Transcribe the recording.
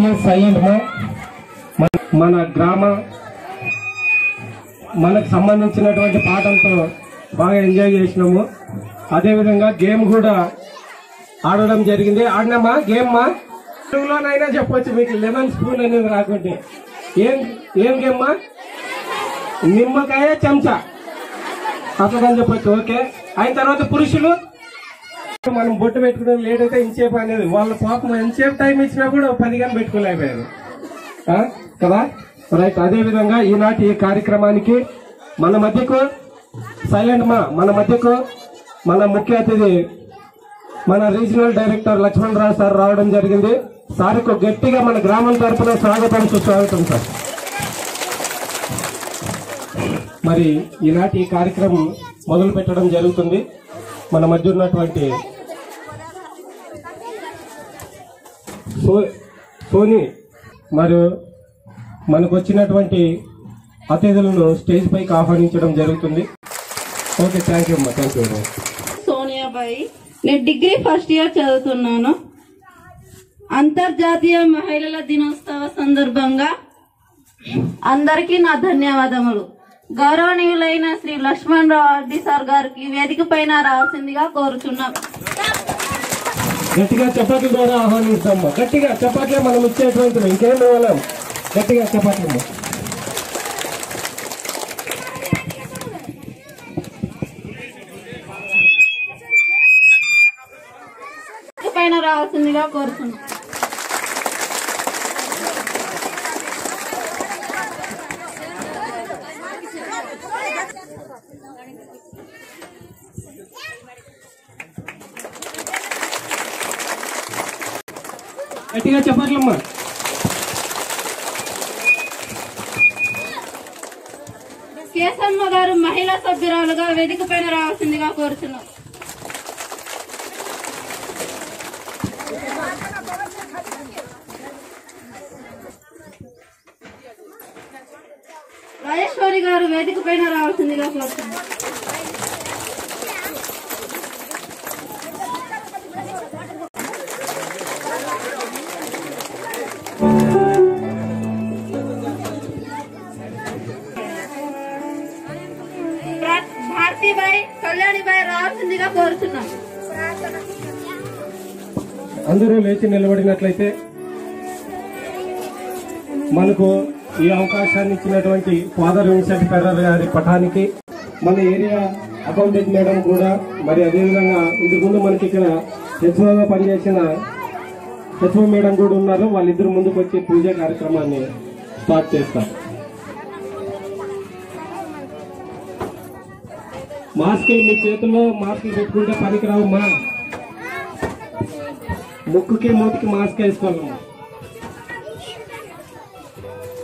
CS silent మా మన- మన గ్రామ మనకు సంబంధించినటువంటి పాటలతో బాగా ఎంజాయ్ చేసినాము అదేవిధంగా గేమ్ కూడా ఆడడం జరిగింది ఆడినామా గేమ్ మా తెలుగులోనైనా చెప్పొచ్చు మీకు లెమన్ స్పూన్ అనేది రాకుంటే ఏం ఏం గేమ్ మా నిమ్మకాయ చెంచా అట్లని చెప్పొచ్చు ఓకే అయిన తర్వాత పురుషులు మనం బొట్టు పెట్టుకునే లేట్ అయితే ఇంచేపు అనేది వాళ్ళ పాపం ఎంతసేపు టైం ఇచ్చినా కూడా పది గంటలు పెట్టుకోలేకపోయారు ఆ? కదా రైట్ అదే విధంగా ఈనాటి ఈ కార్యక్రమానికి మన మధ్యకు సైలెంట్ మా మన మధ్యకు మన ముఖ్య అతిథి మన regional director Laxman Rao sir రావడం జరిగింది సార్కు గట్టిగా మన గ్రామం తరపున స్వాగతం సుస్వాగతం సార్ మరి ఈనాటి ఈ కార్యక్రమం మొదలు పెట్టడం జరుగుతుంది మన మధ్య ఉన్నటువంటి సో సోని మరియు మనకు వచ్చినటువంటి అతిథులను స్టేజ్ పైకి ఆహ్వానించడం జరుగుతుంది ఓకే థ్యాంక్ యూ అమ్మా థ్యాంక్ యూ సోనియాబాయి నేను డిగ్రీ ఫస్ట్ ఇయర్ చదువుతున్నాను అంతర్జాతీయ మహిళల దినోత్సవ సందర్భంగా అందరికీ నా ధన్యవాదములు గౌరవనీయులైన శ్రీ లక్ష్మణ్ రావు రెడ్డి సార్ గారికి వేదిక పైన రావాల్సిందిగా కోరుచున్నాం గట్టిగా చపాతీ ద్వారా ఆహ్వానిస్తాము గట్టిగా చపాతీ మనం ఇచ్చేటువంటి ఇంకేం ఇవ్వలేం గట్టిగా చపాతీ అమ్మా. వేదిక పైన రావాల్సిందిగా కోరుచున్నాం గట్టిగా చపాతీలమ్మా కేసమ్మ గారు మహిళా సభ్యురాలుగా వేదిక పైన రావాల్సిందిగా కోరుచున్నాం రాజేశ్వరి గారు వేదిక పైన రావాల్సిందిగా కోరుచున్నాం ప్రా- భారతీబాయి కళ్యాణిబాయి రావాల్సిందిగా కోరుచున్నాం అందరూ లేచి నిలబడినట్లయితే మనకు ఈ అవకాశాన్ని ఇచ్చినటువంటి ఫాదర్ విన్సెంట్ ఫెర్రర్ గారి పఠానికి మన ఏరియా అకౌంటెంట్ మేడం కూడా మరి అదేవిధంగా ఇంతకు ముందు మనకి ఇక్కడ హెచ్ఓగా పనిచేసిన హెచ్ఓ మేడం కూడా ఉన్నారు వాళ్ళిద్దరు ముందుకు వచ్చి పూజ కార్యక్రమాన్ని స్టార్ట్ చేస్తారు మాస్కులు మీ చేతుల్లో మాస్కులు పెట్టుకుంటే పనికిరావు మా ముక్కుకి మూతికి మాస్క్ వేసుకోవాలమ్మా